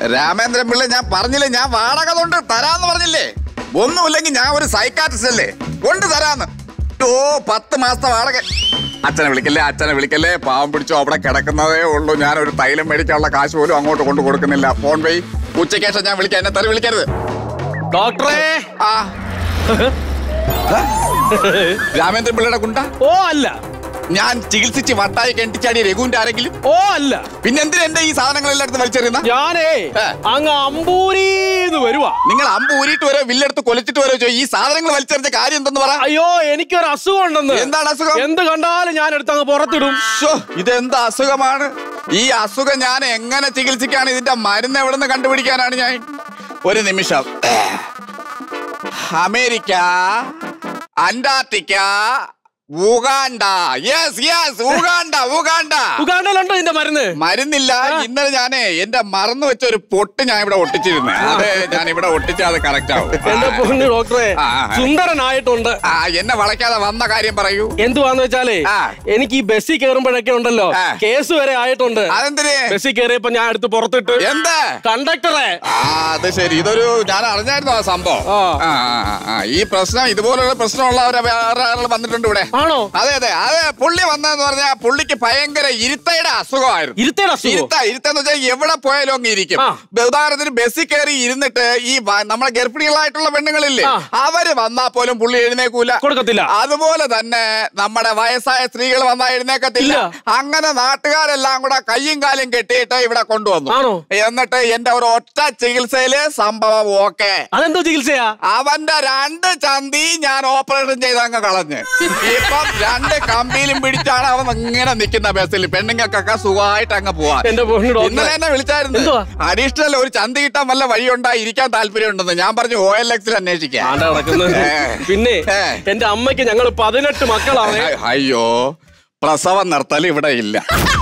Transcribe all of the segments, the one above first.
രാമേന്ദ്രൻ പിള്ള ഞാൻ പറഞ്ഞില്ലേ ഞാൻ വാടക കൊണ്ട് തരാന്ന് പറഞ്ഞില്ലേ ഒന്നുമില്ലെങ്കിൽ ഞാൻ ഒരു സൈക്കാട്രിസ്റ്റ് അല്ലേ കൊണ്ട് തരാന്ന് ഓ പത്ത് മാസത്തെ വാടക അച്ഛനെ വിളിക്കല്ലേ അച്ഛനെ വിളിക്കല്ലേ പാവം പിടിച്ചോ അവിടെ കിടക്കുന്നതേ ഉള്ളൂ ഞാൻ ഒരു തൈലം മേടിക്കാനുള്ള കാശ് പോലും അങ്ങോട്ട് കൊണ്ടു കൊടുക്കുന്നില്ല ഫോൺ വഴി ഉച്ചയ്ക്ക് ശേഷം ഞാൻ വിളിക്കാം എന്നെ തെറി വിളിക്കരുത് ഡോക്ടറെ ആ രാമേന്ദ്രൻ പിള്ളയുടെ കുണ്ട ഓ അല്ല ഞാൻ ചികിത്സിച്ച് വട്ടായി കെട്ടിച്ചാടി രഘുവിന്റെ ആരെങ്കിലും ഓ അല്ല പിന്നെ എന്തിനാ എന്റെ ഈ സാധനങ്ങളെല്ലാം എടുത്ത് വലിച്ചെറിയുന്ന ഞാനേ ഏ. അങ്ങ് അമ്പൂരിന്ന് വരുവാ നിങ്ങൾ അമ്പ് ഊരിയിട്ട് വരോ വില്ലെടുത്ത് കൊലിച്ചിട്ട് വരോ ചോ ഈ സാധനങ്ങൾ വലിച്ചെറിഞ്ഞ കാര്യം എന്തെന്ന് പറ അയ്യോ എനിക്കൊരു അസുഖം ഉണ്ടെന്ന് എന്താണ് അസുഖം എന്ത് കണ്ടാലും ഞാൻ എടുത്ത് അങ്ങ് പുറത്തിടും ശ്ശോ, ഇതെന്ത് അസുഖമാണ് ഈ അസുഖം ഞാൻ എങ്ങനെ ചികിത്സിക്കാണ് ഇതിന്റെ മരുന്ന് എവിടെ നിന്ന് കണ്ടുപിടിക്കാനാണ് ഞാൻ ഒരു നിമിഷം America Antarctica Uganda yes yes Uganda Uganda ഉഗാണ്ടയിലുണ്ടോ ഇതിന്റെ മരുന്ന് മരുന്നില്ല ഇന്നലെ ഞാനേ എന്റെ മറന്നു വെച്ച ഒരു പൊട്ട് ഞാൻ ഇവിടെ ഒട്ടിച്ചിരുന്നു അത് ഞാൻ ഇവിടെ ഒട്ടിച്ചാൽ അത് കറക്റ്റ് ആവും എന്റെ പൊന്നു ഡോക്ടറെ ആ, ആ. സുന്ദരനായിട്ടുണ്ട് ആ എന്നെ വളയ്ക്കാതെ വന്ന കാര്യം പറയൂ എന്തുവാന്ന് വെച്ചാലേ ആ. എനിക്ക് ഈ ബസ്സിൽ കയറുമ്പോഴൊക്കെ ഉണ്ടല്ലോ ആ. കേസ് വരെ ആയിട്ടുണ്ട് അതെന്തിന് ബസ്സിൽ കയറിയപ്പോ ഞാൻ എടുത്ത് പുറത്തിട്ട് എന്താ കണ്ടക്ടറെ ആ അത് ശരി ഇതൊരു ഞാൻ അറിഞ്ഞായിരുന്നു ആ സംഭവം ആ. ആ, ആ, ആ, ഈ പ്രശ്നം ഇതുപോലുള്ള പ്രശ്നമുള്ളവരെ വേറെ ആളുകൾ വന്നിട്ടുണ്ട് ഇവിടെ ആണോ അതെ അതെ അതെ പുള്ളി വന്നതെന്ന് പറഞ്ഞാൽ പുള്ളിക്ക് ഭയങ്കര ഇരുത്തയുടെ അസുഖമായിരുന്നു ഇരുത്തേടെ അസുഖം ഇരുത്ത ഇരുത്തെന്ന് വെച്ചാൽ എവിടെ പോയാലും അങ്ങ് ഇരിക്കും ആ. ഉദാഹരണത്തിന് ബസ്സിൽ കയറി ഇരുന്നിട്ട് ഈ വ- നമ്മളെ ഗർഭിണികളായിട്ടുള്ള പെണ്ണുങ്ങളില്ലേ ആ. അവര് വന്നാ പോലും പുള്ളി എഴുന്നേക്കൂല കൊടുക്കത്തില്ല അതുപോലെ തന്നെ നമ്മുടെ വയസ്സായ സ്ത്രീകൾ വന്നാ എഴുന്നേക്കത്തില്ല ഇല്ല. അങ്ങനെ നാട്ടുകാരെല്ലാം കൂടെ കയ്യും കാലും കെട്ടിയിട്ട് ഇവിടെ കൊണ്ടുവന്നു ആണോ? എന്നിട്ട് എന്റെ ഒരു ഒറ്റ ചികിത്സയില് സംഭവം ഓക്കെ അതെന്തോ ചികിത്സയാ അവന്റെ രണ്ട് ചന്തി ഞാൻ ഓപ്പറേഷൻ ചെയ്ത് അങ്ങ് കളഞ്ഞ് ഇപ്പം രണ്ട് കമ്പിയിലും പിടിച്ചാണ് അവൻ ഇങ്ങനെ നിൽക്കുന്ന ബസ്സിൽ പെണ്ണുങ്ങൾക്കൊക്കെ സുഖമായിട്ട് അങ്ങ് പോവാൻ എന്റെ പൊന്നു ഇന്നലെ ഡോക്ടറെ എന്നെ വിളിച്ചായിരുന്നു എന്തുവാ? അഡീഷണൽ ഒരു ചന്തി കിട്ടാൻ വല്ല വഴിയുണ്ടായി ഇരിക്കാൻ താല്പര്യമുണ്ടെന്ന് ഞാൻ പറഞ്ഞു ഒ എൽ എക്സിൽ അന്വേഷിക്കാം ആണ്ട നടക്കുന്നത് ഏ. പിന്നെ ഏ. എന്റെ അമ്മയ്ക്ക് ഞങ്ങൾ പതിനെട്ട് മക്കളാണ് അയ്യ- അയ്യോ പ്രസവം നിർത്തൽ ഇവിടെ ഇല്ല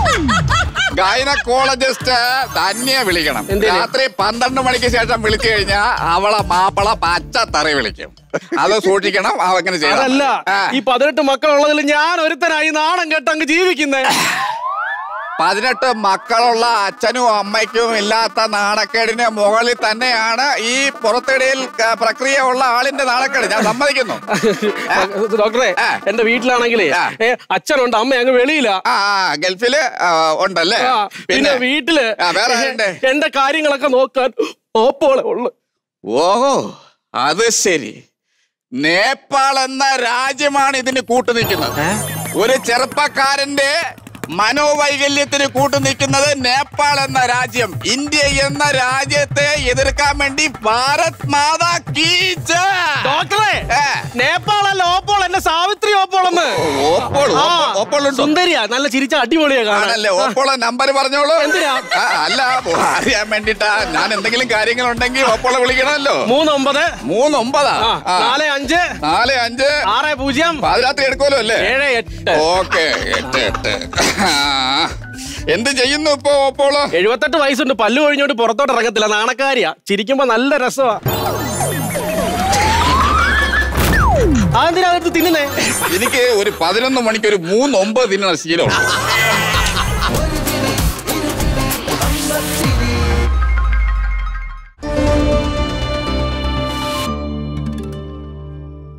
ഗൈനക്കോളജിസ്റ്റ് തന്നെ വിളിക്കണം എന്തിന്? രാത്രി പന്ത്രണ്ട് മണിക്ക് ശേഷം വിളിച്ചു കഴിഞ്ഞാൽ അവളെ മാപ്പിള പച്ചത്തറി വിളിക്കും അത് സൂക്ഷിക്കണം അങ്ങനെ ചെയ്യണം അതല്ല ആ. ഈ പതിനെട്ട് മക്കളുള്ളതിൽ ഞാൻ ഒരുത്തനായി നാണം കെട്ട് അങ്ങ് ജീവിക്കുന്നേ പതിനെട്ട് മക്കളുള്ള അച്ഛനും അമ്മയ്ക്കും ഇല്ലാത്ത നാണക്കേടിന് മുകളിൽ തന്നെയാണ് ഈ പുറത്തിടയിൽ ക- പ്രക്രിയ ഉള്ള ആളിന്റെ നാണക്കേട് ഞാൻ സമ്മതിക്കുന്നു ഡോക്ടറെ ആ. എന്റെ വീട്ടിലാണെങ്കിലേ ആ. ഏ, അച്ഛനുണ്ട് അമ്മ അങ്ങ് വെളിയില ആ ആ, ഗൾഫില് ആ, ഉണ്ടല്ലേ പിന്നെ വീട്ടില് ആ, വേറെ ആരുണ്ട്? എന്റെ കാര്യങ്ങളൊക്കെ നോക്കാൻ ഓപ്പോളെ ഉള്ളു ഓഹോ അത് ശരി നേപ്പാൾ എന്ന രാജ്യമാണ് ഇതിന് കൂട്ടു നിൽക്കുന്നത് ഒരു ചെറുപ്പക്കാരന്റെ മനോവൈകല്യത്തിന് കൂട്ടു നിൽക്കുന്നത് നേപ്പാൾ എന്ന രാജ്യം ഇന്ത്യ എന്ന രാജ്യത്തെ എതിർക്കാൻ വേണ്ടി ഭാരത് മാതാ കീ ജയ്. ഡോക്ടറെ ഏ. നേപ്പാൾ അല്ല ഓപ്പോൾ എന്റെ സാവിത്രി ഓപ്പോളെന്ന് ഓപ്പോൾ ആ, ഓപ്പോൾ- ഓപ്പോളുണ്ടോ സുന്ദരിയാ നല്ല ചിരിച്ച അടിപൊളിയാ കാണാൻ ആണല്ലേ ഓപ്പോളെ നമ്പർ പറഞ്ഞോളൂ എന്തിനാ? ആ, അല്ല അറിയാൻ വേണ്ടിട്ടാ ഞാൻ എന്തെങ്കിലും കാര്യങ്ങൾ ഉണ്ടെങ്കിൽ ഓപ്പോളെ വിളിക്കണമല്ലോ മൂന്നൊമ്പത് മൂന്ന് ഒമ്പതാ ആ, ആ. നാല് അഞ്ച് നാല് അഞ്ച് ആറ് പൂജ്യം പാതിരാത്രി എടുക്കുമല്ലോ അല്ലേ ഏഴ് എട്ട് ഓക്കെ എട്ട് എട്ട് ആ. എന്ത് ചെയ്യുന്നു ഇപ്പൊ ഓപ്പോള് എഴുപത്തെട്ട് വയസ്സുണ്ട് പല്ല് കഴിഞ്ഞോണ്ട് പുറത്തോട്ട് ഇറങ്ങത്തില്ല നാണക്കാരിയാ ചിരിക്കുമ്പോ നല്ല രസമാ അതെന്തിനാ അതെടുത്ത് തിന്നുന്നേ എനിക്ക് ഒരു പതിനൊന്ന് മണിക്ക് ഒരു മൂന്ന് ഒമ്പത് തിന്നണ ശീലമുണ്ട്